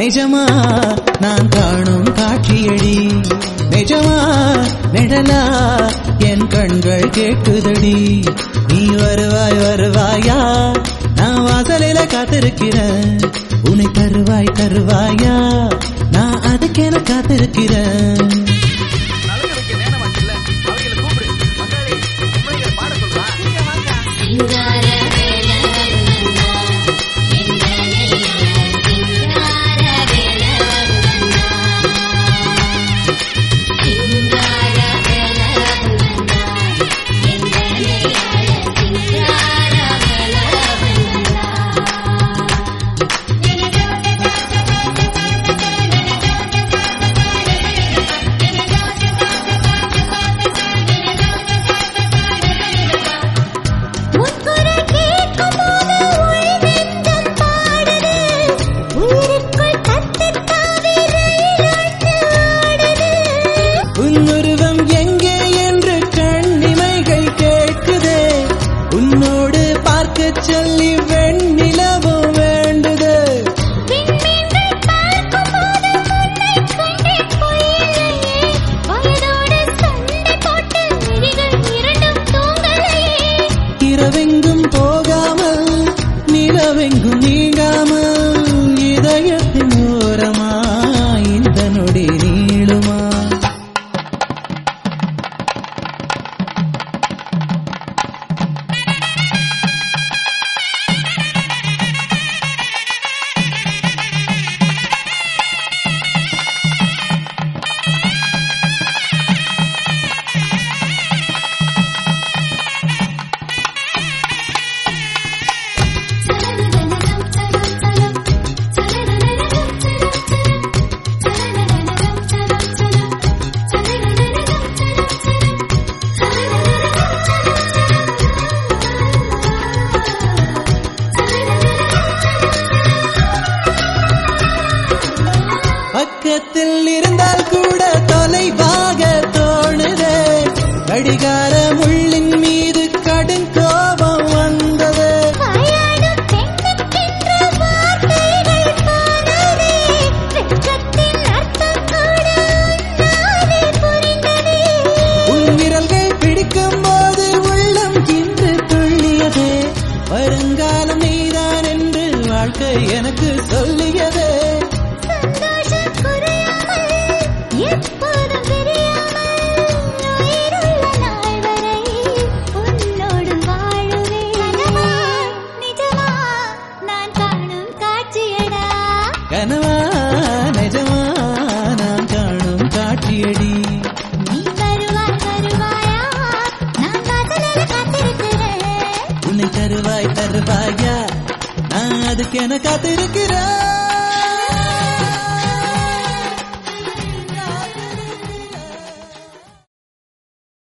நிஜமா நான் காணும் காட்சியடி நிஜமா நிழலா என் கண்கள் கேட்குதடி நீ வருவாய் வருவாயா நான் வாசலில காத்திருக்கிறேன் உன்னை தருவாய் தருவாயா நான் அதுக்கென காத்திருக்கிறேன் நலங்கு வைக்க நேரம் ஆச்சுல்ல அவங்களை கூப்பிடு மகளே பொம்பளைங்களை பாட சொல்றா நீங்க வாங்க சிங்கார வேலவருவனா எங்கனைய சிங்கார வேலவருவனா சிங்கார வேலவருவனா எங்கனைய சிங்கார முன்குரல் கேட்கும்போது உள் நெஞ்சம் பாடுது உயிருக்குள் தத்தித் தாவி ரயிலொன்று ஓடுது உன்னுருவம் எங்கே என்று கண்ணிமைகள் கேட்குதே உன்னோடு பார்க்கச் சொல்லி வெண்ணிலவும் வேண்டுதே விண்மீன்கள் பார்க்கும்போது உன்னைக் கண்டே பொய்யில்லையே வயதோடு சண்டை போட்டு விழிகள் இரண்டும் தூங்கலையே இரவெங்கும் போகாமல் நிலவெங்கும் நீங்காமல் இதயத்தின் ஓரமா இந்த நொடி நீளுமா பக்கத்தில் இருந்தால் கூட தொலைவாக தோணுதே கடிகார முள்ளின் மீது கடும் கோபம் வந்தது வாயாடும் பெண்ணுக்கென்ற வார்த்தைகள் தோணுதே வெட்கத்தின் அர்த்தம் கூட உன்னாலே புரிந்ததே உன் விரல்கள் பிடிக்கும் போது உள்ளம் இன்று துள்ளியதே வருங்காலம் நீதான் என்று வாழ்க்கை எனக்கு சொல்லியதே சந்தோஷம் குறையாமல் எப்போதும் பிரியாமல் உயிருள்ள நாள் வரை உன்னோடு வாழுவேன் கனவா நிஜமா நான் காணும் காட்சியடா கனவா நிஜமா நான் காணும் காட்சியடி நீ வருவாய் வருவாயா நான் காதலில் காத்திருக்கிறேன் உன்னை தருவாய் தருவாயா நான் அதுக்கென காத்திருக்கிறேன்